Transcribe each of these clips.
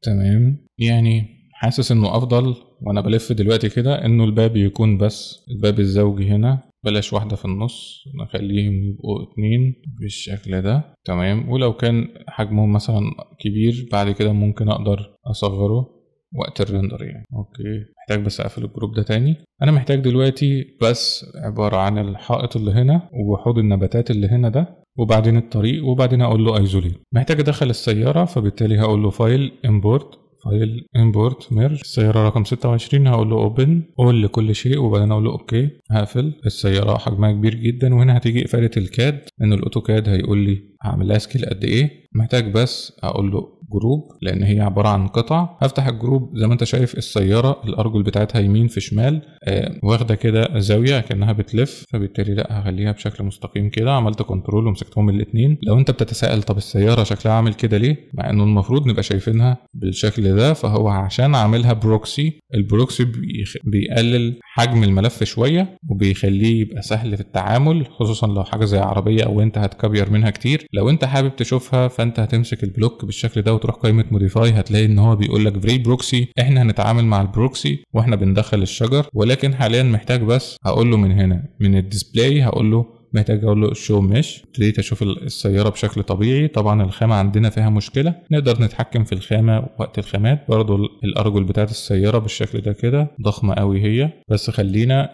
تمام يعني حاسس انه افضل وانا بلف دلوقتي كده انه الباب يكون بس الباب الزوجي هنا بلاش واحدة في النص نخليهم يبقوا اتنين بالشكل ده تمام ولو كان حجمهم مثلا كبير بعد كده ممكن اقدر اصغره وقت الريندر يعني اوكي محتاج بس اقفل الجروب ده تاني انا محتاج دلوقتي بس عبارة عن الحائط اللي هنا وحوض النباتات اللي هنا ده وبعدين الطريق وبعدين اقول له ايزوليت محتاج ادخل السيارة فبالتالي هقول له فايل امبورت فايل امبورت ميرج السيارة رقم 26 هقول له اوبن قول لكل شيء وبعدين اقول له اوكي هقفل السيارة حجمها كبير جدا وهنا هتيجي إفادة الكاد ان الاوتوكاد هيقول لي هعمل لها سكيل قد ايه محتاج بس اقول له جروب لان هي عباره عن قطع هفتح الجروب زي ما انت شايف السياره الارجل بتاعتها يمين في شمال آه واخده كده زاويه كانها بتلف فبالتالي لا هخليها بشكل مستقيم كده عملت كنترول ومسكتهم الاثنين لو انت بتتساءل طب السياره شكلها عامل كده ليه مع انه المفروض نبقى شايفينها بالشكل ده فهو عشان عاملها بروكسي البروكسي بيخ... بيقلل حجم الملف شويه وبيخليه يبقى سهل في التعامل خصوصا لو حاجه زي عربيه او انت هتكبير منها كتير لو انت حابب تشوفها فانت هتمسك البلوك بالشكل ده وتروح قائمه موديفاي هتلاقي ان هو بيقول لك فري بروكسي احنا هنتعامل مع البروكسي واحنا بندخل الشجر ولكن حاليا محتاج بس هقول له من هنا من الديسبلاي هقول له محتاج اقول له شو مش ابتديت اشوف السياره بشكل طبيعي طبعا الخامه عندنا فيها مشكله نقدر نتحكم في الخامه وقت الخامات برضو الارجل بتاعت السياره بالشكل ده كده ضخمه قوي هي بس خلينا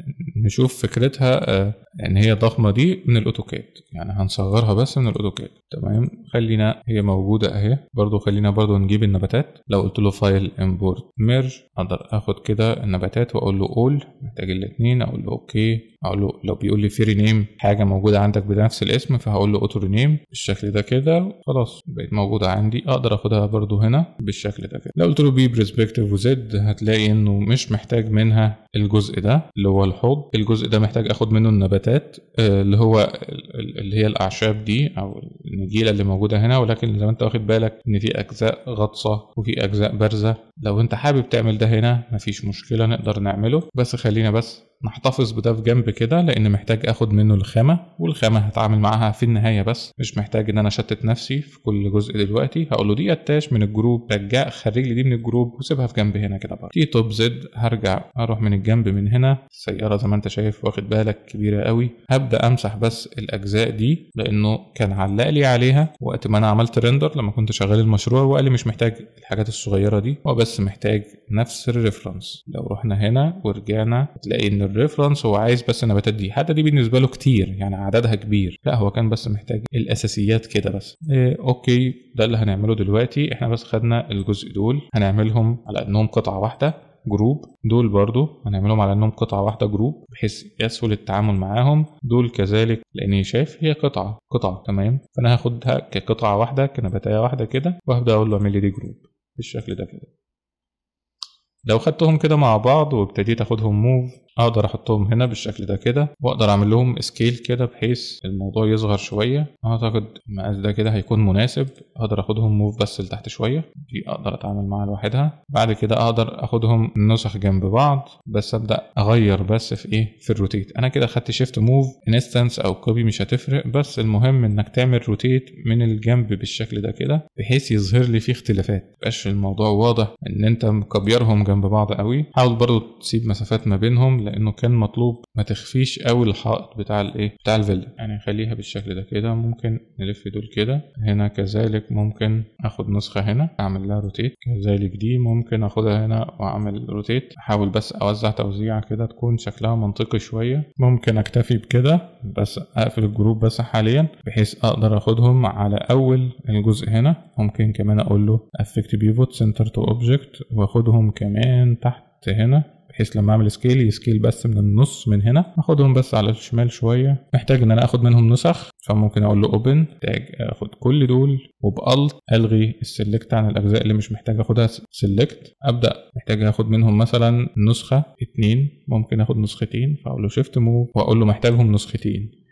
نشوف فكرتها ان هي ضخمه دي من الاوتوكاد يعني هنصغرها بس من الاوتوكاد تمام خلينا هي موجوده اهي برضو خلينا برضو نجيب النباتات لو قلت له فايل امبورت ميرج اقدر اخد كده النباتات واقول له اول محتاج الاثنين اقول له اوكي اقول له لو بيقول لي في رينيم حاجه موجوده عندك بنفس الاسم فهقول له اوتو رينيم بالشكل ده كده خلاص بقت موجوده عندي اقدر اخدها برضو هنا بالشكل ده كده لو قلت له بي برسبكتيف وزد هتلاقي انه مش محتاج منها الجزء ده اللي هو الحوض الجزء ده محتاج اخد منه النباتات اللي هو اللي هي الاعشاب دي او النجيله اللي موجوده هنا ولكن زي ما انت واخد بالك ان في اجزاء غطسه وفي اجزاء بارزه لو انت حابب تعمل ده هنا مفيش مشكله نقدر نعمله بس خلينا بس نحتفظ بده في جنب كده لان محتاج اخد منه الخامه والخامه هتعامل معاها في النهايه بس مش محتاج ان انا اشتت نفسي في كل جزء دلوقتي هقول له دي اتاش من الجروب رجع خرج لي دي من الجروب وسيبها في جنب هنا كده برضه تي توب زد هرجع اروح من الجنب من هنا السياره زي ما انت شايف واخد بالك كبيره قوي هبدا امسح بس الاجزاء دي لانه كان علق لي عليها وقت ما انا عملت ريندر لما كنت شغال المشروع وقال لي مش محتاج الحاجات الصغيره دي هو بس محتاج نفس الريفرنس لو رحنا هنا ورجعنا تلاقي ان الريفرنس هو عايز بس النباتات دي حتى دي بالنسبه له كتير يعني عددها كبير لا هو كان بس محتاج الاساسيات كده بس إيه اوكي ده اللي هنعمله دلوقتي احنا بس خدنا الجزء دول هنعملهم على انهم قطعه واحده جروب دول برضو هنعملهم على انهم قطعة واحدة جروب بحيث يسهل التعامل معاهم دول كذلك لاني شايف هي قطعة قطعة تمام فانا هاخدها كقطعة واحدة كنباتية واحدة كده وهبدأ اقول له اعمل لي دي جروب بالشكل ده كده لو خدتهم كده مع بعض وابتديت اخدهم موف اقدر احطهم هنا بالشكل ده كده واقدر اعمل لهم سكيل كده بحيث الموضوع يصغر شويه اعتقد المقاس ده كده هيكون مناسب اقدر اخدهم موف بس لتحت شويه دي اقدر اتعامل معاها لوحدها بعد كده اقدر اخدهم نسخ جنب بعض بس ابدا اغير بس في ايه في الروتيت انا كده خدت شيفت موف انستنس او كوبي مش هتفرق بس المهم انك تعمل روتيت من الجنب بالشكل ده كده بحيث يظهر لي فيه اختلافات ميبقاش الموضوع واضح ان انت مكبيرهم جنب بعض قوي حاول برضو تسيب مسافات ما بينهم لانه كان مطلوب ما تخفيش قوي الحائط بتاع الايه بتاع الفيلا يعني خليها بالشكل ده كده ممكن نلف دول كده هنا كذلك ممكن اخد نسخه هنا اعمل لها روتيت كذلك دي ممكن اخدها هنا واعمل روتيت احاول بس اوزع توزيعه كده تكون شكلها منطقي شويه ممكن اكتفي بكده بس اقفل الجروب بس حاليا بحيث اقدر اخدهم على اول الجزء هنا ممكن كمان اقول له افكت بيفوت سنتر تو اوبجكت واخدهم كمان تحت هنا بحيث لما اعمل سكيل يسكيل بس من النص من هنا اخدهم بس على الشمال شويه محتاج ان انا اخد منهم نسخ فممكن اقول له اوبن محتاج اخد كل دول وبالت الغي السلكت عن الاجزاء اللي مش محتاج اخدها سلكت ابدا محتاج اخد منهم مثلا نسخه اتنين ممكن اخد نسختين فاقول له شيفت موف واقول له محتاجهم نسختين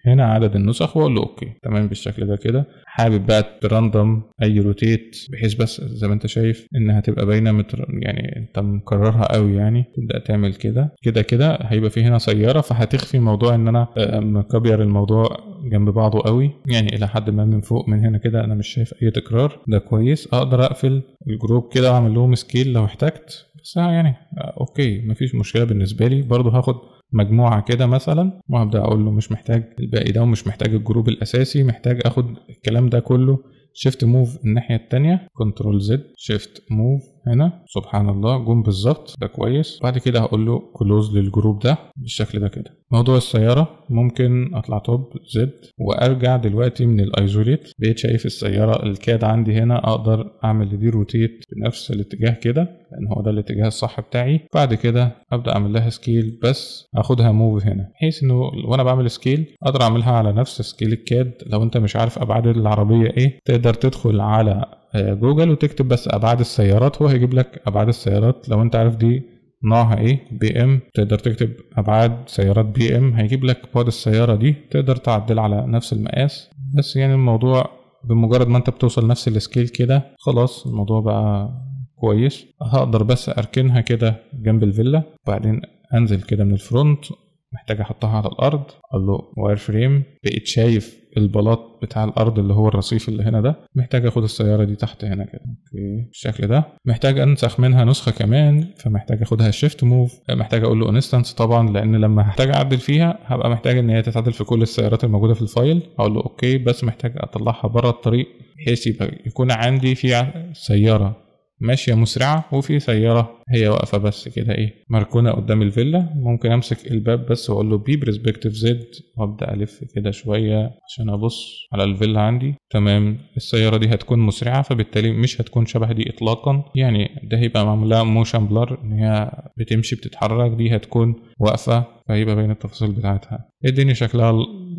هنا عدد النسخ واقول له اوكي تمام بالشكل ده كده حابب بقى تراندم اي روتيت بحيث بس زي ما انت شايف انها تبقى باينه متر يعني انت مكررها قوي يعني تبدا تعمل كده كده كده هيبقى في هنا سياره فهتخفي موضوع ان انا آه، مكبر الموضوع جنب بعضه قوي يعني الى حد ما من فوق من هنا كده انا مش شايف اي تكرار ده كويس اقدر اقفل الجروب كده واعمل لهم سكيل لو احتجت بس يعني آه، اوكي مفيش مشكله بالنسبه لي برضه هاخد مجموعه كده مثلا وهبدا اقول له مش محتاج الباقي ده ومش محتاج الجروب الاساسي محتاج اخد الكلام ده كله شيفت موف الناحيه التانية كنترول زد شيفت موف هنا سبحان الله جم بالظبط ده كويس بعد كده هقول له كلوز للجروب ده بالشكل ده كده موضوع السياره ممكن اطلع توب زد وارجع دلوقتي من الايزوليت بقيت شايف السياره الكاد عندي هنا اقدر اعمل دي روتيت بنفس الاتجاه كده لان هو ده الاتجاه الصح بتاعي بعد كده ابدا اعمل لها سكيل بس اخدها موف هنا بحيث انه وانا بعمل سكيل اقدر اعملها على نفس سكيل الكاد لو انت مش عارف ابعاد العربيه ايه تقدر تدخل على آه، جوجل وتكتب بس ابعاد السيارات هو هيجيب لك ابعاد السيارات لو انت عارف دي نوعها ايه بي ام تقدر تكتب ابعاد سيارات بي ام هيجيب لك بعد السياره دي تقدر تعدل على نفس المقاس بس يعني الموضوع بمجرد ما انت بتوصل نفس السكيل كده خلاص الموضوع بقى كويس هقدر بس اركنها كده جنب الفيلا وبعدين انزل كده من الفرونت محتاج احطها على الارض اقول له واير فريم بقيت شايف البلاط بتاع الارض اللي هو الرصيف اللي هنا ده محتاج اخد السياره دي تحت هنا كده اوكي بالشكل ده محتاج انسخ منها نسخه كمان فمحتاج اخدها شيفت موف محتاج اقول له انستنس طبعا لان لما هحتاج اعدل فيها هبقى محتاج ان هي تتعدل في كل السيارات الموجوده في الفايل اقول له اوكي بس محتاج اطلعها بره الطريق بحيث يبقى يكون عندي في سياره ماشية مسرعة وفي سيارة هي واقفة بس كده ايه مركونة قدام الفيلا ممكن امسك الباب بس واقول له بي برسبكتيف زد وابدا الف كده شوية عشان ابص على الفيلا عندي تمام السيارة دي هتكون مسرعة فبالتالي مش هتكون شبه دي اطلاقا يعني ده هيبقى معمول لها موشن بلر ان هي بتمشي بتتحرك دي هتكون واقفة فهيبقى باين التفاصيل بتاعتها الدنيا شكلها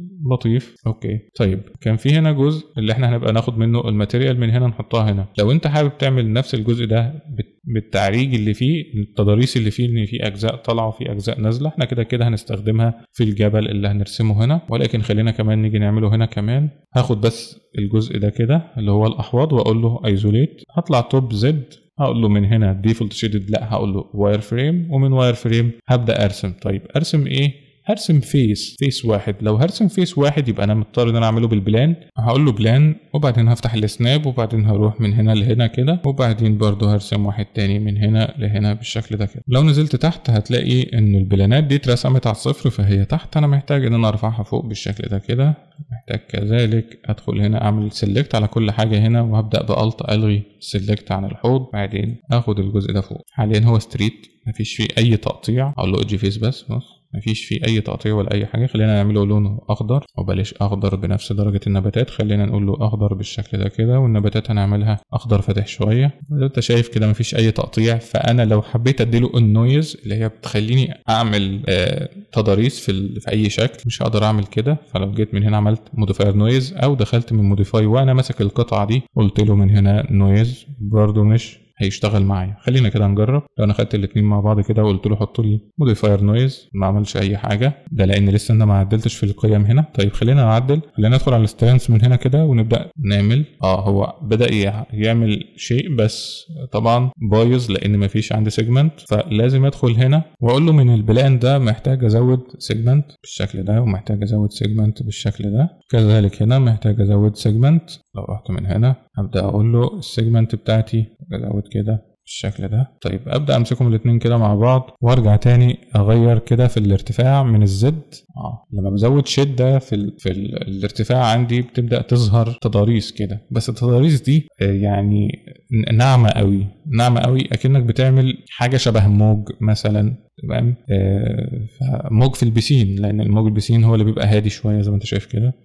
لطيف اوكي طيب كان في هنا جزء اللي احنا هنبقى ناخد منه الماتيريال من هنا نحطها هنا لو انت حابب تعمل نفس الجزء ده بالتعريج اللي فيه التضاريس اللي فيه ان في اجزاء طالعه وفي اجزاء نازله احنا كده كده هنستخدمها في الجبل اللي هنرسمه هنا ولكن خلينا كمان نيجي نعمله هنا كمان هاخد بس الجزء ده كده اللي هو الاحواض واقول له ايزوليت هطلع توب زد هقول له من هنا ديفولت شيدد لا هقول له واير فريم ومن واير فريم هبدا ارسم طيب ارسم ايه هرسم فيس فيس واحد لو هرسم فيس واحد يبقى انا مضطر ان انا اعمله بالبلان هقول له بلان وبعدين هفتح السناب وبعدين هروح من هنا لهنا كده وبعدين برضو هرسم واحد تاني من هنا لهنا بالشكل ده كده لو نزلت تحت هتلاقي ان البلانات دي اترسمت على الصفر فهي تحت انا محتاج ان انا ارفعها فوق بالشكل ده كده محتاج كذلك ادخل هنا اعمل سيلكت على كل حاجه هنا وهبدا بالت الغي سيلكت عن الحوض بعدين اخد الجزء ده فوق حاليا هو ستريت مفيش فيه اي تقطيع اقول له اجي فيس بس بص مفيش فيه اي تقطيع ولا اي حاجه خلينا نعمله لونه اخضر وبلاش اخضر بنفس درجه النباتات خلينا نقول له اخضر بالشكل ده كده والنباتات هنعملها اخضر فاتح شويه انت شايف كده مفيش اي تقطيع فانا لو حبيت اديله النويز اللي هي بتخليني اعمل آه تضاريس في, في اي شكل مش هقدر اعمل كده فلو جيت من هنا عملت موديفاير نويز او دخلت من موديفاي وانا ماسك القطعه دي قلت له من هنا نويز برضه مش هيشتغل معايا خلينا كده نجرب لو انا خدت الاثنين مع بعض كده وقلت له حط لي موديفاير نويز ما عملش اي حاجه ده لان لسه انا ما عدلتش في القيم هنا طيب خلينا نعدل خلينا ندخل على السترينث من هنا كده ونبدا نعمل اه هو بدا يعمل شيء بس طبعا بايظ لان ما فيش عندي سيجمنت فلازم ادخل هنا واقول له من البلان ده محتاج ازود سيجمنت بالشكل ده ومحتاج ازود سيجمنت بالشكل ده كذلك هنا محتاج ازود سيجمنت لو رحت من هنا هبدا اقول له السيجمنت بتاعتي ازود كده بالشكل ده طيب ابدا امسكهم الاثنين كده مع بعض وارجع تاني اغير كده في الارتفاع من الزد اه لما بزود شده في ال في ال الارتفاع عندي بتبدا تظهر تضاريس كده بس التضاريس دي آه، يعني ناعمه قوي ناعمه قوي اكنك بتعمل حاجه شبه موج مثلا تمام آه موج في البسين لان الموج البسين هو اللي بيبقى هادي شويه زي ما انت شايف كده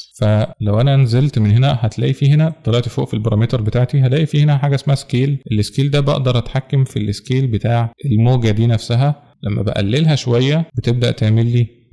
فلو انا نزلت من هنا هتلاقي في هنا طلعت فوق في البارامتر بتاعتي هلاقي في هنا حاجه اسمها سكيل السكيل ده بقدر اتحكم في السكيل بتاع الموجه دي نفسها لما بقللها شويه بتبدا تعمل لي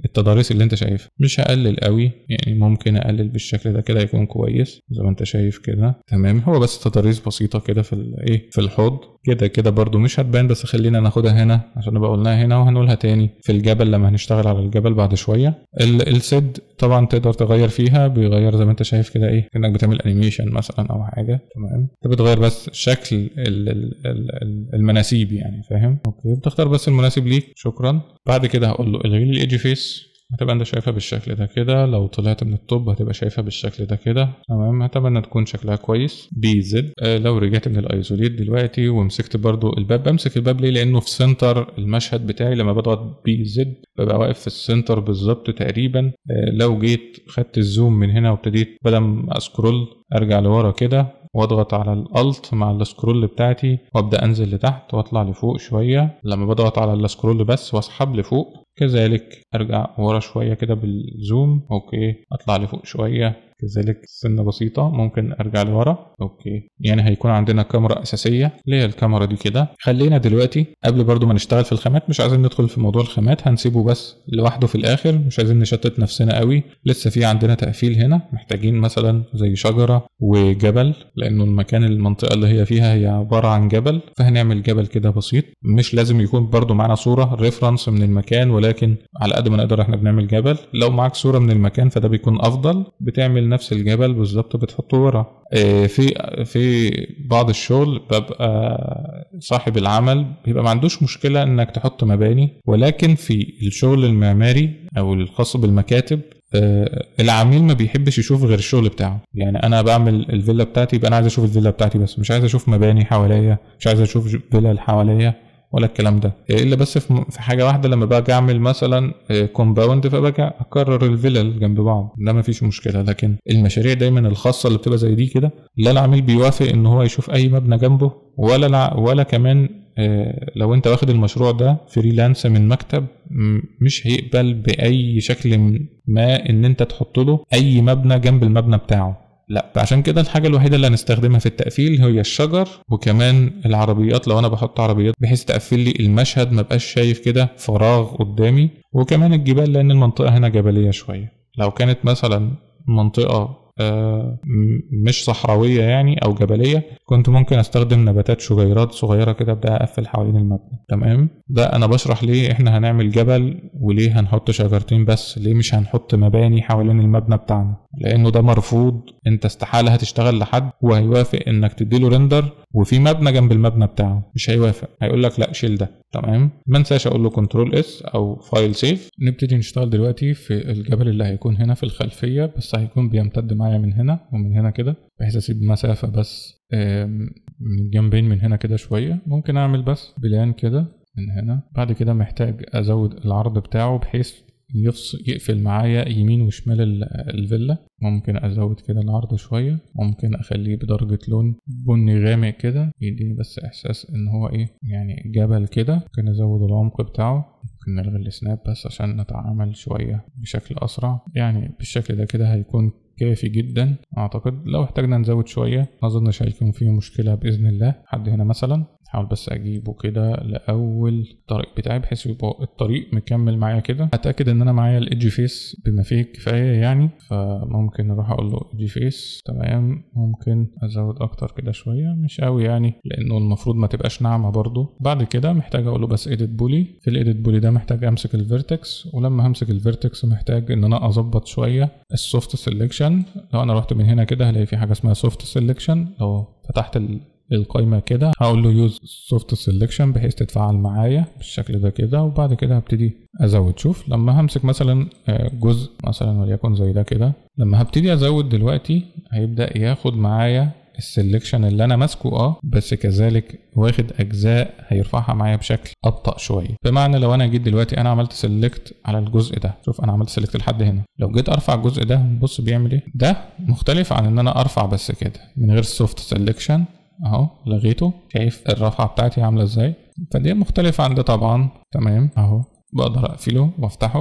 التضاريس اللي انت شايفها مش هقلل قوي يعني ممكن اقلل بالشكل ده كده يكون كويس زي ما انت شايف كده تمام هو بس تضاريس بسيطه كده في الايه في الحوض كده كده برضو مش هتبان بس خلينا ناخدها هنا عشان نبقى قلناها هنا وهنقولها تاني في الجبل لما هنشتغل على الجبل بعد شويه ال- السد طبعا تقدر تغير فيها بيغير زي ما انت شايف كده ايه كانك بتعمل انيميشن مثلا او حاجه تمام انت بتغير بس شكل ال- ال- ال- ال- المناسيب يعني فاهم اوكي بتختار بس المناسب ليك شكرا بعد كده هقول له الغي لي الايدج فيس هتبقى انت شايفها بالشكل ده كده لو طلعت من الطب هتبقى شايفها بالشكل ده كده تمام اتمنى تكون شكلها كويس بي زد آه لو رجعت من الايزوليت دلوقتي ومسكت برضو الباب بمسك الباب ليه لانه في سنتر المشهد بتاعي لما بضغط بي زد ببقى واقف في السنتر بالظبط تقريبا آه لو جيت خدت الزوم من هنا وابتديت بدل ما اسكرول ارجع لورا كده واضغط على الالت مع السكرول بتاعتي وابدا انزل لتحت واطلع لفوق شويه لما بضغط على السكرول بس واسحب لفوق كذلك ارجع ورا شويه كده بالزوم اوكي اطلع لفوق شويه كذلك سنه بسيطه ممكن ارجع لورا اوكي يعني هيكون عندنا كاميرا اساسيه اللي هي الكاميرا دي كده خلينا دلوقتي قبل برضو ما نشتغل في الخامات مش عايزين ندخل في موضوع الخامات هنسيبه بس لوحده في الاخر مش عايزين نشتت نفسنا قوي لسه في عندنا تقفيل هنا محتاجين مثلا زي شجره وجبل لانه المكان المنطقه اللي هي فيها هي عباره عن جبل فهنعمل جبل كده بسيط مش لازم يكون برضو معانا صوره ريفرنس من المكان ولكن على قد ما نقدر احنا بنعمل جبل لو معاك صوره من المكان فده بيكون افضل بتعمل نفس الجبل بالظبط بتحطه ورا آه، في في بعض الشغل ببقى صاحب العمل بيبقى ما عندوش مشكله انك تحط مباني ولكن في الشغل المعماري او الخاص بالمكاتب آه، العميل ما بيحبش يشوف غير الشغل بتاعه يعني انا بعمل الفيلا بتاعتي يبقى انا عايز اشوف الفيلا بتاعتي بس مش عايز اشوف مباني حواليا مش عايز اشوف فيلا اللي حواليا ولا الكلام ده الا بس في في حاجه واحده لما باجي اعمل مثلا كومباوند فباجي اكرر الفيلل جنب بعض ده ما فيش مشكله لكن المشاريع دايما الخاصه اللي بتبقى زي دي كده لا العميل بيوافق ان هو يشوف اي مبنى جنبه ولا الع... ولا كمان آه، لو انت واخد المشروع ده فريلانس من مكتب م- مش هيقبل باي شكل ما ان انت تحط له اي مبنى جنب المبنى بتاعه لا عشان كده الحاجة الوحيدة اللي هنستخدمها في التقفيل هي الشجر وكمان العربيات لو انا بحط عربيات بحيث تقفل لي المشهد ما بقاش شايف كده فراغ قدامي وكمان الجبال لان المنطقة هنا جبلية شوية لو كانت مثلا منطقة آه، م- مش صحراوية يعني أو جبلية كنت ممكن أستخدم نباتات شجيرات صغيرة كده أبدأ أقفل حوالين المبنى تمام ده أنا بشرح ليه إحنا هنعمل جبل وليه هنحط شجرتين بس ليه مش هنحط مباني حوالين المبنى بتاعنا لأنه ده مرفوض أنت استحالة هتشتغل لحد وهيوافق إنك تديله ريندر وفي مبنى جنب المبنى بتاعه مش هيوافق هيقول لك لا شيل ده تمام ما انساش اقول له كنترول اس او فايل سيف نبتدي نشتغل دلوقتي في الجبل اللي هيكون هنا في الخلفيه بس هيكون بيمتد معايا من هنا ومن هنا كده بحيث اسيب مسافه بس آم، من الجنبين من هنا كده شويه ممكن اعمل بس بلان كده من هنا بعد كده محتاج ازود العرض بتاعه بحيث يفصل يقفل معايا يمين وشمال ال- الفيلا ممكن ازود كده العرض شويه ممكن اخليه بدرجه لون بني غامق كده يديني بس احساس ان هو ايه يعني جبل كده ممكن ازود العمق بتاعه ممكن نلغي السناب بس عشان نتعامل شويه بشكل اسرع يعني بالشكل ده كده هيكون كافي جدا اعتقد لو احتاجنا نزود شويه ما اظنش هيكون فيه مشكله باذن الله حد هنا مثلا حاول بس اجيبه كده لاول الطريق بتاعي بحيث يبقى الطريق مكمل معايا كده اتاكد ان انا معايا الايدج فيس بما فيه الكفايه يعني فممكن اروح اقول له ايدج فيس تمام ممكن ازود اكتر كده شويه مش قوي يعني لانه المفروض ما تبقاش ناعمه برضو بعد كده محتاج اقول له بس ايديت بولي في الايديت بولي ده محتاج امسك الفيرتكس ولما همسك الفيرتكس محتاج ان انا اظبط شويه السوفت سيلكشن لو انا رحت من هنا كده هلاقي في حاجه اسمها سوفت سيلكشن لو فتحت ال القائمة كده هقول له يوز سوفت سيلكشن بحيث تتفاعل معايا بالشكل ده كده وبعد كده هبتدي ازود شوف لما همسك مثلا آه، جزء مثلا وليكن زي ده كده لما هبتدي ازود دلوقتي هيبدأ ياخد معايا السلكشن اللي انا ماسكه اه بس كذلك واخد اجزاء هيرفعها معايا بشكل ابطا شويه بمعنى لو انا جيت دلوقتي انا عملت سيلكت على الجزء ده شوف انا عملت سيلكت لحد هنا لو جيت ارفع الجزء ده بص بيعمل ايه ده مختلف عن ان انا ارفع بس كده من غير السوفت سيلكشن اهو لغيته شايف الرفعه بتاعتي عامله ازاي فدي مختلفه عن ده طبعا تمام اهو بقدر اقفله وافتحه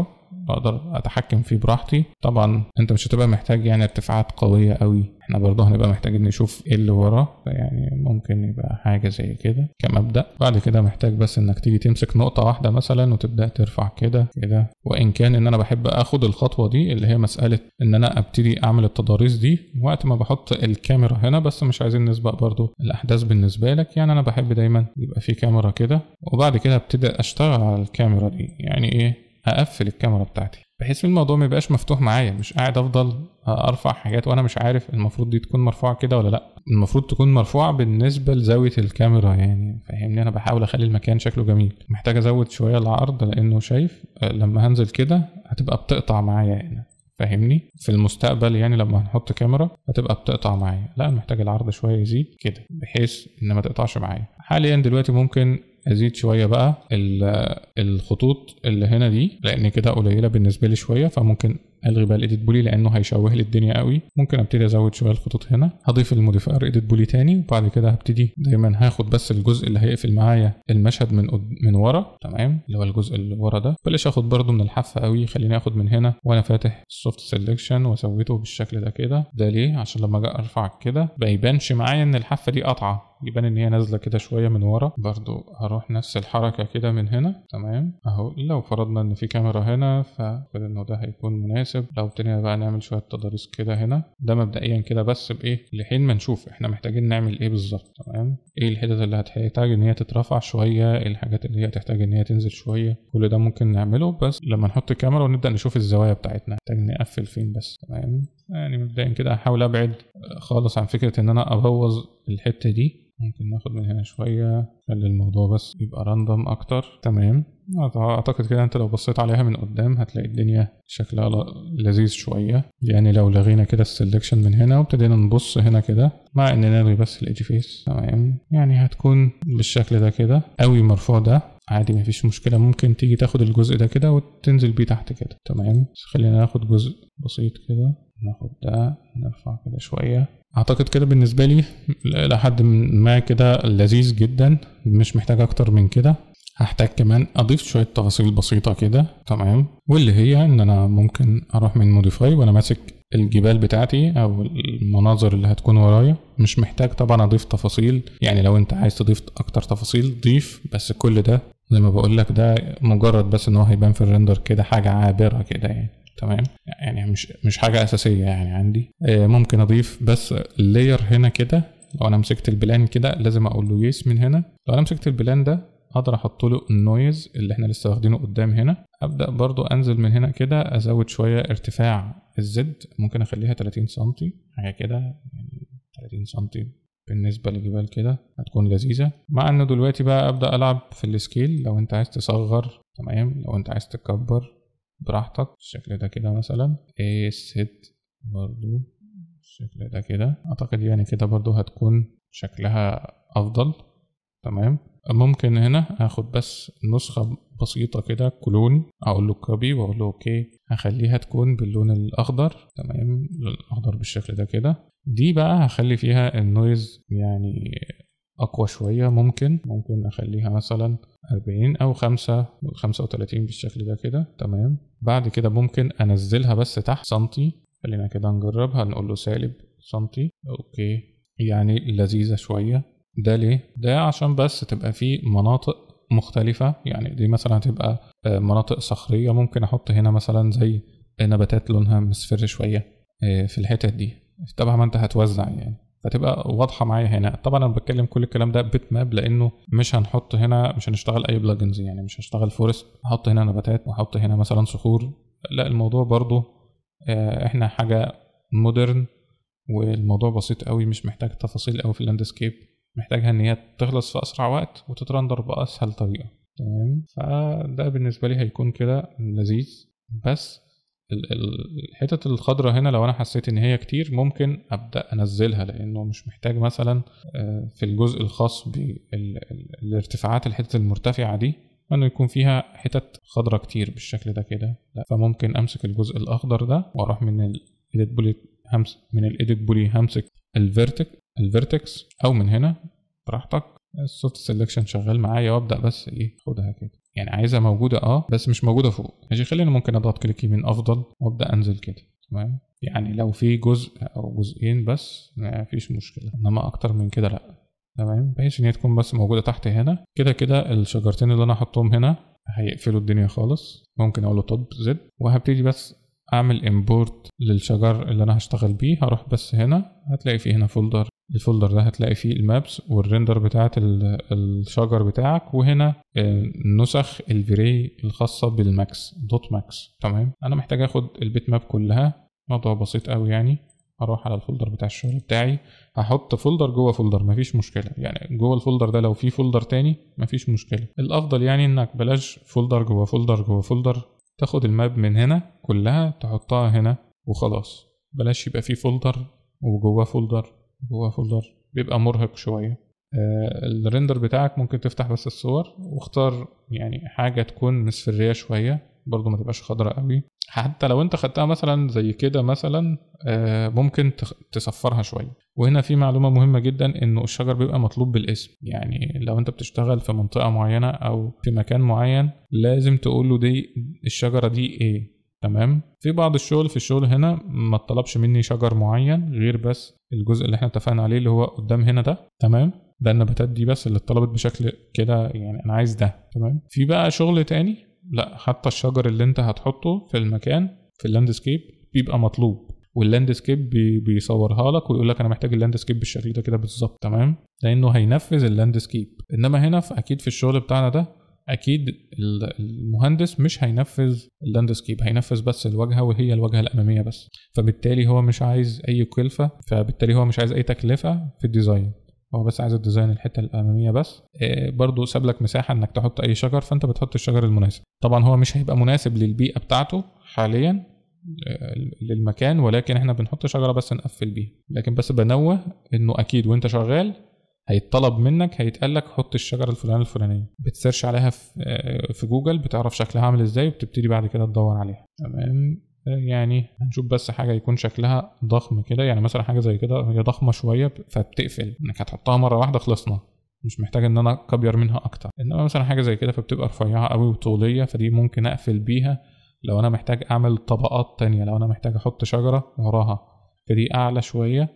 اقدر اتحكم فيه براحتي طبعا انت مش هتبقى محتاج يعني ارتفاعات قويه قوي احنا برضه هنبقى محتاجين نشوف ايه اللي وراه يعني ممكن يبقى حاجه زي كده كمبدا بعد كده محتاج بس انك تيجي تمسك نقطه واحده مثلا وتبدا ترفع كده كده وان كان ان انا بحب اخد الخطوه دي اللي هي مساله ان انا ابتدي اعمل التضاريس دي وقت ما بحط الكاميرا هنا بس مش عايزين نسبق برضه الاحداث بالنسبه لك يعني انا بحب دايما يبقى في كاميرا كده وبعد كده ابتدي اشتغل على الكاميرا دي يعني ايه اقفل الكاميرا بتاعتي بحيث الموضوع ما يبقاش مفتوح معايا مش قاعد افضل ارفع حاجات وانا مش عارف المفروض دي تكون مرفوعه كده ولا لا المفروض تكون مرفوعه بالنسبه لزاويه الكاميرا يعني فاهمني انا بحاول اخلي المكان شكله جميل محتاج ازود شويه العرض لانه شايف لما هنزل كده هتبقى بتقطع معايا هنا فاهمني في المستقبل يعني لما هنحط كاميرا هتبقى بتقطع معايا لا محتاج العرض شويه يزيد كده بحيث ان ما تقطعش معايا حاليا دلوقتي ممكن ازيد شويه بقى الخطوط اللي هنا دي لان كده قليله بالنسبه لي شويه فممكن الغي بقى الايديت بولي لانه هيشوه لي الدنيا قوي ممكن ابتدي ازود شويه الخطوط هنا هضيف الموديفاير ايديت بولي تاني وبعد كده هبتدي دايما هاخد بس الجزء اللي هيقفل معايا المشهد من قد... من ورا تمام اللي هو الجزء اللي ورا ده بلاش اخد برده من الحافه قوي خليني اخد من هنا وانا فاتح السوفت سيلكشن وسويته بالشكل ده كده ده ليه عشان لما اجي ارفع كده ما يبانش معايا ان الحافه دي قطعه يبان ان هي نازله كده شويه من ورا برضو هروح نفس الحركه كده من هنا تمام اهو لو فرضنا ان في كاميرا هنا فاعتقد انه ده هيكون مناسب لو ابتدينا بقى نعمل شويه تضاريس كده هنا ده مبدئيا كده بس بايه لحين ما نشوف احنا محتاجين نعمل ايه بالظبط تمام ايه الحتت اللي هتحتاج ان هي تترفع شويه ايه الحاجات اللي هي تحتاج ان هي تنزل شويه كل ده ممكن نعمله بس لما نحط الكاميرا ونبدا نشوف الزوايا بتاعتنا محتاج نقفل فين بس تمام يعني مبدئيا كده هحاول ابعد خالص عن فكره ان انا ابوظ الحته دي ممكن ناخد من هنا شوية خلي الموضوع بس يبقى راندوم أكتر تمام أعتقد كده أنت لو بصيت عليها من قدام هتلاقي الدنيا شكلها لذيذ شوية يعني لو لغينا كده السلكشن من هنا وابتدينا نبص هنا كده مع إن نلغي بس الإيدج فيس تمام يعني هتكون بالشكل ده كده أوي مرفوع ده عادي مفيش مشكلة ممكن تيجي تاخد الجزء ده كده وتنزل بيه تحت كده تمام بس خلينا ناخد جزء بسيط كده ناخد ده نرفع كده شوية اعتقد كده بالنسبة لي لحد ما كده لذيذ جدا مش محتاج اكتر من كده هحتاج كمان اضيف شوية تفاصيل بسيطة كده تمام واللي هي ان انا ممكن اروح من موديفاي وانا ماسك الجبال بتاعتي او المناظر اللي هتكون ورايا مش محتاج طبعا اضيف تفاصيل يعني لو انت عايز تضيف اكتر تفاصيل ضيف بس كل ده زي ما بقول لك ده مجرد بس ان هو هيبان في الريندر كده حاجة عابرة كده يعني تمام يعني مش مش حاجه اساسيه يعني عندي ممكن اضيف بس اللاير هنا كده لو انا مسكت البلان كده لازم اقول له يس من هنا لو انا مسكت البلان ده اقدر احط له النويز اللي احنا لسه واخدينه قدام هنا ابدا برضو انزل من هنا كده ازود شويه ارتفاع الزد ممكن اخليها 30 سنتي حاجه كده يعني 30 سنتي بالنسبه للجبال كده هتكون لذيذه مع انه دلوقتي بقى ابدا العب في السكيل لو انت عايز تصغر تمام لو انت عايز تكبر براحتك بالشكل ده كده مثلا ايه ست برضو بالشكل ده كده اعتقد يعني كده برضو هتكون شكلها افضل تمام ممكن هنا اخد بس نسخة بسيطة كده كلون اقول له كوبي واقول له اوكي هخليها تكون باللون الاخضر تمام اللون الاخضر بالشكل ده كده دي بقى هخلي فيها النويز يعني اقوى شوية ممكن ممكن اخليها مثلا أربعين أو خمسة خمسة وتلاتين بالشكل ده كده تمام بعد كده ممكن أنزلها بس تحت سنتي خلينا كده نجربها نقول له سالب سنتي أوكي يعني لذيذة شوية ده ليه؟ ده عشان بس تبقى في مناطق مختلفة يعني دي مثلا هتبقى مناطق صخرية ممكن أحط هنا مثلا زي نباتات لونها مصفر شوية في الحتت دي طبعا ما أنت هتوزع يعني فتبقى واضحه معايا هنا طبعا انا بتكلم كل الكلام ده بيت ماب لانه مش هنحط هنا مش هنشتغل اي بلجنز يعني مش هشتغل فورست هحط هنا نباتات واحط هنا مثلا صخور لا الموضوع برضو احنا حاجه مودرن والموضوع بسيط قوي مش محتاج تفاصيل قوي في اللاندسكيب محتاجها ان هي تخلص في اسرع وقت وتترندر باسهل طريقه تمام فده بالنسبه لي هيكون كده لذيذ بس الحتت الخضراء هنا لو انا حسيت ان هي كتير ممكن ابدا انزلها لانه مش محتاج مثلا في الجزء الخاص بالارتفاعات الحتت المرتفعه دي انه يكون فيها حتت خضراء كتير بالشكل ده كده لا فممكن امسك الجزء الاخضر ده واروح من الايديت بولي همس من الايديت بولي همسك الفيرتك الفيرتكس او من هنا براحتك السوفت سيلكشن شغال معايا وابدا بس ايه خدها كده يعني عايزها موجوده اه بس مش موجوده فوق ماشي خلينا ممكن اضغط كليك يمين افضل وابدا انزل كده تمام يعني لو في جزء او جزئين بس ما فيش مشكله انما اكتر من كده لا تمام بحيث ان هي تكون بس موجوده تحت هنا كده كده الشجرتين اللي انا هحطهم هنا هيقفلوا الدنيا خالص ممكن اقول له توب زد وهبتدي بس اعمل امبورت للشجر اللي انا هشتغل بيه هروح بس هنا هتلاقي فيه هنا فولدر الفولدر ده هتلاقي فيه المابس والريندر بتاعت الشجر بتاعك وهنا نسخ الفيري الخاصة بالماكس دوت ماكس تمام انا محتاج اخد البيت ماب كلها موضوع بسيط قوي يعني هروح على الفولدر بتاع الشغل بتاعي هحط فولدر جوه فولدر مفيش مشكله يعني جوه الفولدر ده لو في فولدر تاني مفيش مشكله الافضل يعني انك بلاش فولدر جوه فولدر جوه فولدر تاخد الماب من هنا كلها تحطها هنا وخلاص بلاش يبقى في فولدر وجواه فولدر جواه فولدر بيبقى مرهق شويه آه الريندر بتاعك ممكن تفتح بس الصور واختار يعني حاجه تكون مصفريه شويه برضو ما تبقاش خضراء قوي حتى لو انت خدتها مثلا زي كده مثلا آه ممكن تصفرها شويه وهنا في معلومه مهمه جدا انه الشجر بيبقى مطلوب بالاسم يعني لو انت بتشتغل في منطقه معينه او في مكان معين لازم تقول له دي الشجره دي ايه تمام في بعض الشغل في الشغل هنا ما طلبش مني شجر معين غير بس الجزء اللي احنا اتفقنا عليه اللي هو قدام هنا ده تمام ده النباتات دي بس اللي اتطلبت بشكل كده يعني انا عايز ده تمام في بقى شغل تاني لا حتى الشجر اللي انت هتحطه في المكان في اللاندسكيب بيبقى مطلوب واللاندسكيب بي بيصورها لك ويقول لك انا محتاج اللاندسكيب بالشكل ده كده بالظبط تمام لانه هينفذ اللاندسكيب انما هنا في اكيد في الشغل بتاعنا ده اكيد المهندس مش هينفذ اللاندسكيب هينفذ بس الواجهه وهي الواجهه الاماميه بس فبالتالي هو مش عايز اي كلفه فبالتالي هو مش عايز اي تكلفه في الديزاين هو بس عايز الديزاين الحته الاماميه بس إيه برضو ساب لك مساحه انك تحط اي شجر فانت بتحط الشجر المناسب طبعا هو مش هيبقى مناسب للبيئه بتاعته حاليا للمكان ولكن احنا بنحط شجره بس نقفل بيها لكن بس بنوه انه اكيد وانت شغال هيطلب منك هيتقال لك حط الشجره الفلانيه الفلانيه بتسيرش عليها في في جوجل بتعرف شكلها عامل ازاي وبتبتدي بعد كده تدور عليها تمام يعني هنشوف بس حاجه يكون شكلها ضخم كده يعني مثلا حاجه زي كده هي ضخمه شويه فبتقفل انك هتحطها مره واحده خلصنا مش محتاج ان انا اكبر منها اكتر انما مثلا حاجه زي كده فبتبقى رفيعه قوي وطوليه فدي ممكن اقفل بيها لو انا محتاج اعمل طبقات تانية لو انا محتاج احط شجره وراها فدي اعلى شويه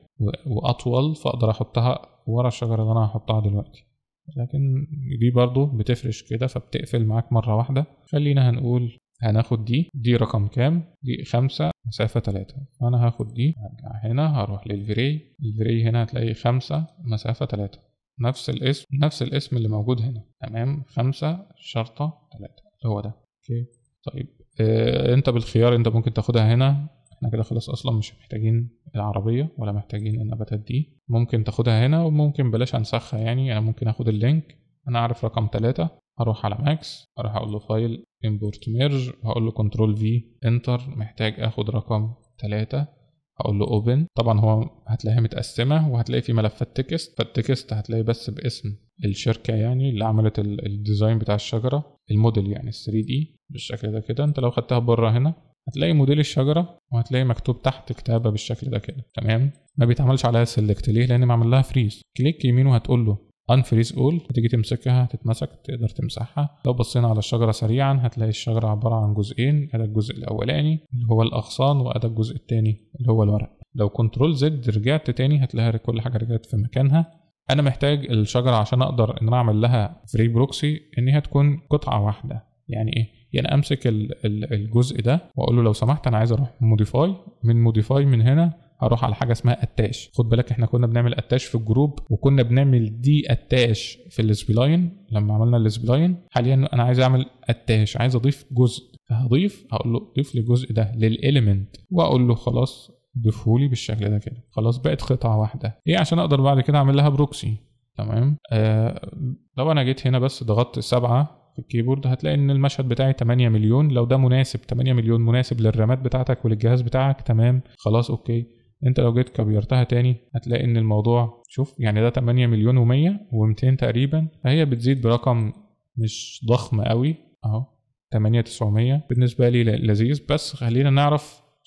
واطول فاقدر احطها ورا الشجره اللي انا هحطها دلوقتي لكن دي برضو بتفرش كده فبتقفل معاك مرة واحدة خلينا هنقول هناخد دي دي رقم كام دي خمسة مسافة تلاتة فأنا هاخد دي هرجع هنا هروح للفري الفري هنا هتلاقي خمسة مسافة تلاتة نفس الاسم نفس الاسم اللي موجود هنا تمام خمسة شرطة تلاتة هو ده اوكي طيب اه انت بالخيار انت ممكن تاخدها هنا احنا كده خلاص اصلا مش محتاجين العربية ولا محتاجين النباتات دي ممكن تاخدها هنا وممكن بلاش انسخها يعني انا ممكن اخد اللينك انا عارف رقم تلاتة هروح على ماكس اروح اقول له فايل امبورت ميرج هقول له كنترول في انتر محتاج اخد رقم تلاتة هقول له اوبن طبعا هو هتلاقيها متقسمة وهتلاقي في ملفات تكست فالتكست هتلاقي بس باسم الشركة يعني اللي عملت الديزاين بتاع الشجرة الموديل يعني ال 3 دي بالشكل ده كده انت لو خدتها بره هنا هتلاقي موديل الشجرة وهتلاقي مكتوب تحت كتابة بالشكل ده كده تمام ما بيتعملش عليها سيلكت ليه لان معمل لها فريز كليك يمين وهتقول له unfreeze all هتيجي تمسكها هتتمسك تقدر تمسحها لو بصينا على الشجرة سريعا هتلاقي الشجرة عبارة عن جزئين ادي الجزء الاولاني اللي هو الاغصان وادي الجزء التاني اللي هو الورق لو كنترول زد رجعت تاني هتلاقي كل حاجة رجعت في مكانها انا محتاج الشجرة عشان اقدر ان انا اعمل لها فري بروكسي ان هي تكون قطعة واحدة يعني ايه يعني امسك الجزء ده واقول له لو سمحت انا عايز اروح موديفاي من موديفاي من هنا هروح على حاجه اسمها اتاش خد بالك احنا كنا بنعمل اتاش في الجروب وكنا بنعمل دي اتاش في السبلاين لما عملنا السبلاين حاليا انا عايز اعمل اتاش عايز اضيف جزء فهضيف هقول له ضيف لي الجزء ده للاليمنت واقول له خلاص ضيفهولي بالشكل ده كده خلاص بقت قطعه واحده ايه عشان اقدر بعد كده اعمل لها بروكسي تمام آه لو انا جيت هنا بس ضغطت سبعة في الكيبورد هتلاقي ان المشهد بتاعي 8 مليون لو ده مناسب 8 مليون مناسب للرامات بتاعتك وللجهاز بتاعك تمام خلاص اوكي انت لو جيت كبرتها تاني هتلاقي ان الموضوع شوف يعني ده 8 مليون و100 و200 تقريبا فهي بتزيد برقم مش ضخم قوي اهو 8 900 بالنسبه لي لذيذ بس خلينا نعرف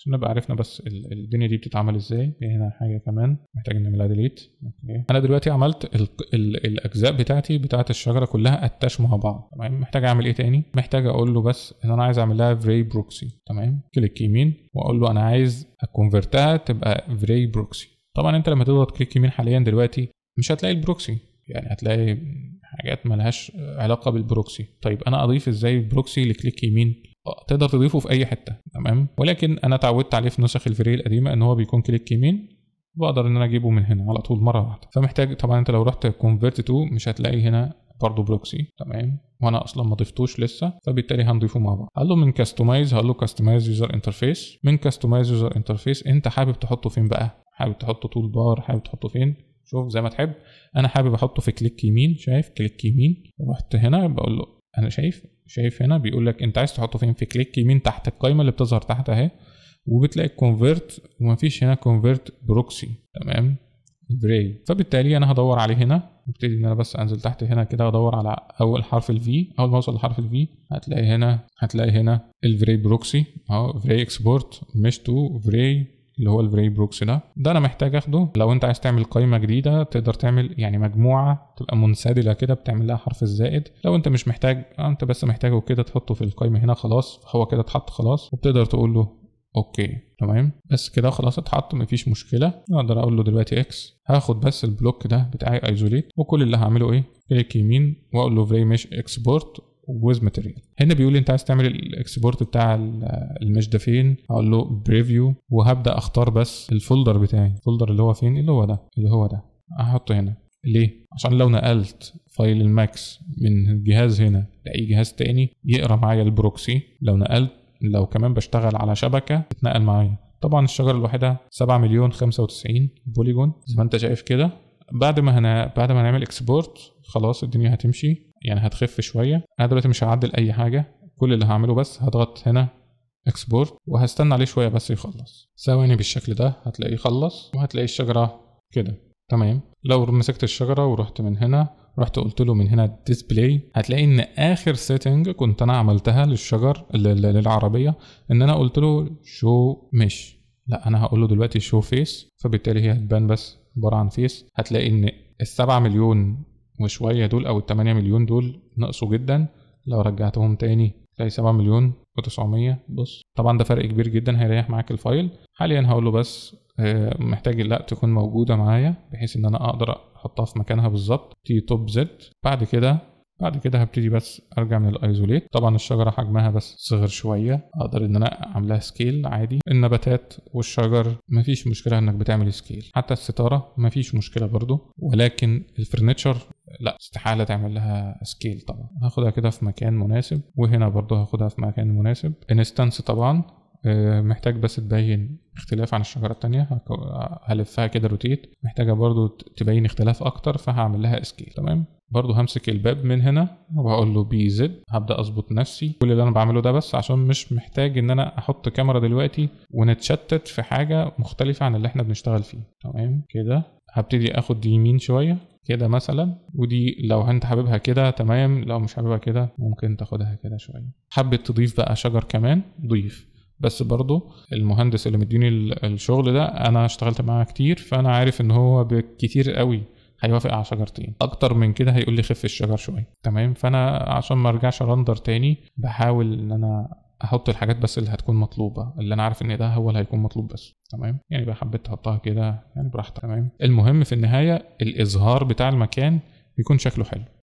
عشان نبقى عرفنا بس ال- الدنيا دي بتتعمل ازاي في هنا حاجه كمان محتاج نعملها ديليت اوكي انا دلوقتي عملت ال ال الاجزاء بتاعتي بتاعت الشجره كلها اتاش مع بعض تمام محتاج اعمل ايه تاني محتاج اقول له بس ان انا عايز اعمل لها فري بروكسي تمام كليك يمين واقول له انا عايز اكونفرتها تبقى فري بروكسي طبعا انت لما تضغط كليك يمين حاليا دلوقتي مش هتلاقي البروكسي يعني هتلاقي حاجات ملهاش علاقه بالبروكسي طيب انا اضيف ازاي البروكسي لكليك يمين آه، تقدر تضيفه في اي حته تمام ولكن انا اتعودت عليه في نسخ الفري القديمه ان هو بيكون كليك يمين بقدر ان انا اجيبه من هنا على طول مره واحده فمحتاج طبعا انت لو رحت كونفرت تو مش هتلاقي هنا برضه بروكسي تمام وانا اصلا ما ضفتوش لسه فبالتالي هنضيفه مع بعض هقول له من كاستمايز هقول له كاستمايز يوزر انترفيس من كاستمايز يوزر انترفيس انت حابب تحطه فين بقى حابب تحطه تول بار حابب تحطه فين شوف زي ما تحب انا حابب احطه في كليك يمين شايف كليك يمين رحت هنا بقول له انا شايف شايف هنا بيقول لك انت عايز تحطه فين في كليك يمين تحت القائمه اللي بتظهر تحت اهي وبتلاقي كونفرت ومفيش هنا كونفرت بروكسي تمام الفري فبالتالي انا هدور عليه هنا ابتدي ان انا بس انزل تحت هنا كده ادور على اول حرف الفي اول ما اوصل لحرف الفي هتلاقي هنا هتلاقي هنا الفري بروكسي اهو فري اكسبورت مش تو فري اللي هو الفري بروكسي ده ده انا محتاج اخده لو انت عايز تعمل قائمه جديده تقدر تعمل يعني مجموعه تبقى منسدله كده بتعمل لها حرف الزائد لو انت مش محتاج آه، انت بس محتاجه كده تحطه في القائمه هنا خلاص هو كده اتحط خلاص وبتقدر تقول له اوكي تمام بس كده خلاص اتحط مفيش مشكله اقدر اقول له دلوقتي اكس هاخد بس البلوك ده بتاعي ايزوليت وكل اللي هعمله ايه كليك يمين واقول له فري مش اكسبورت ويز ماتيريال هنا بيقول لي انت عايز تعمل الاكسبورت بتاع ال- المش ده فين اقول له بريفيو وهبدا اختار بس الفولدر بتاعي الفولدر اللي هو فين اللي هو ده اللي هو ده هحطه هنا ليه عشان لو نقلت فايل الماكس من جهاز هنا لاي جهاز تاني يقرا معايا البروكسي لو نقلت لو كمان بشتغل على شبكه اتنقل معايا طبعا الشجره الواحده 7 مليون 95 بوليجون زي ما انت شايف كده بعد ما هنا بعد ما هنعمل اكسبورت خلاص الدنيا هتمشي يعني هتخف شويه انا دلوقتي مش هعدل اي حاجه كل اللي هعمله بس هضغط هنا اكسبورت وهستنى عليه شويه بس يخلص ثواني بالشكل ده هتلاقيه خلص وهتلاقي الشجره كده تمام لو مسكت الشجره ورحت من هنا رحت قلت له من هنا ديسبلاي هتلاقي ان اخر سيتنج كنت انا عملتها للشجر ل- ل- للعربيه ان انا قلت له شو مش لا انا هقول له دلوقتي شو فيس فبالتالي هي هتبان بس عباره عن فيس هتلاقي ان السبعة مليون وشويه دول او التمانية مليون دول نقصوا جدا لو رجعتهم تاني تلاقي سبعة مليون و900 بص طبعا ده فرق كبير جدا هيريح معاك الفايل حاليا هقول له بس آه، محتاج لا تكون موجوده معايا بحيث ان انا اقدر احطها في مكانها بالظبط تي توب زد بعد كده بعد كده هبتدي بس ارجع من الايزوليت طبعا الشجره حجمها بس صغر شويه اقدر ان انا اعملها سكيل عادي النباتات والشجر مفيش مشكله انك بتعمل سكيل حتى الستاره مفيش مشكله برضو ولكن الفرنتشر لا استحاله تعمل لها سكيل طبعا هاخدها كده في مكان مناسب وهنا برضو هاخدها في مكان مناسب انستنس طبعا آه، محتاج بس تبين اختلاف عن الشجرة التانية هك- هلفها كده روتيت محتاجة برضو ت- تبين اختلاف أكتر فهعمل لها اسكيل تمام برضو همسك الباب من هنا وهقول له بي زد هبدأ أظبط نفسي كل اللي أنا بعمله ده بس عشان مش محتاج إن أنا أحط كاميرا دلوقتي ونتشتت في حاجة مختلفة عن اللي إحنا بنشتغل فيه تمام كده هبتدي آخد دي يمين شوية كده مثلا ودي لو انت حاببها كده تمام لو مش حاببها كده ممكن تاخدها كده شوية حبيت تضيف بقى شجر كمان ضيف بس برضو المهندس اللي مديني ال- الشغل ده انا اشتغلت معاه كتير فانا عارف ان هو بكتير قوي هيوافق على شجرتين اكتر من كده هيقول لي خف الشجر شويه تمام فانا عشان ما ارجعش رندر تاني بحاول ان انا احط الحاجات بس اللي هتكون مطلوبه اللي انا عارف ان ده هو اللي هيكون مطلوب بس تمام يعني بقى حبيت تحطها كده يعني براحتك تمام المهم في النهايه الاظهار بتاع المكان يكون شكله حلو